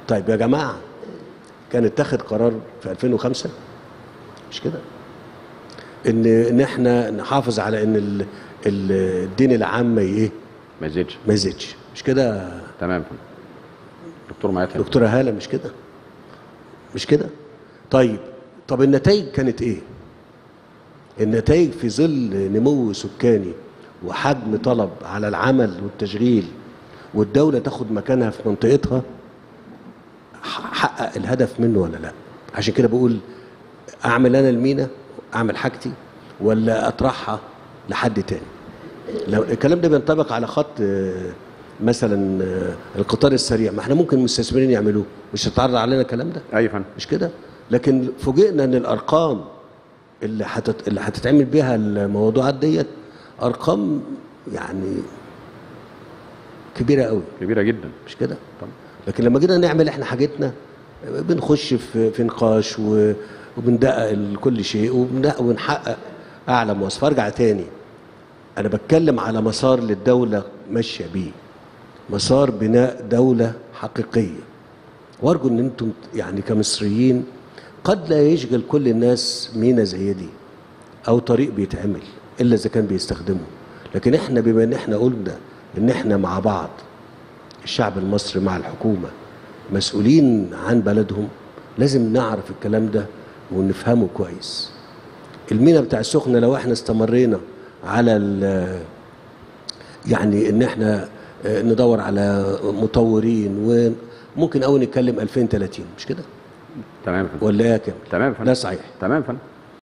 طيب يا جماعه كان اتخذ قرار في 2005 مش كده ان ان احنا نحافظ على ان ال- ال- الدين العام ما ايه ما يزيدش ما يزيدش مش كده تمام يا فندم دكتور معايا تاني. دكتوره هاله مش كده مش كده طيب طب النتائج كانت ايه النتائج في ظل نمو سكاني وحجم طلب على العمل والتشغيل والدولة تاخد مكانها في منطقتها ح- حقق الهدف منه ولا لا عشان كده بقول اعمل انا المينا اعمل حاجتي ولا اطرحها لحد تاني لو الكلام ده بينطبق على خط آه، مثلا آه، القطار السريع ما احنا ممكن المستثمرين يعملوه مش هتعرض علينا الكلام ده ايوه يا فندم مش كده لكن فوجئنا ان الارقام اللي هتت... اللي هتتعمل بيها الموضوعات ديت ارقام يعني كبيره قوي كبيره جدا مش كده لكن لما جينا نعمل احنا حاجتنا بنخش في في نقاش و... وبندقق كل شيء وبندقق ونحقق اعلى مواصفه ارجع تاني انا بتكلم على مسار للدوله ماشيه بيه مسار بناء دوله حقيقيه وارجو ان انتم يعني كمصريين قد لا يشغل كل الناس مينا زي دي او طريق بيتعمل الا اذا كان بيستخدمه لكن احنا بما ان احنا قلنا ان احنا مع بعض الشعب المصري مع الحكومه مسؤولين عن بلدهم لازم نعرف الكلام ده ونفهمه كويس المينا بتاع السخنه لو احنا استمرينا على ال- يعني ان احنا آه، ندور على مطورين وممكن قوي نتكلم 2030 مش كده تمام يا فندم ولا ايه يا كامل تمام يا فندم ده صحيح تمام يا فندم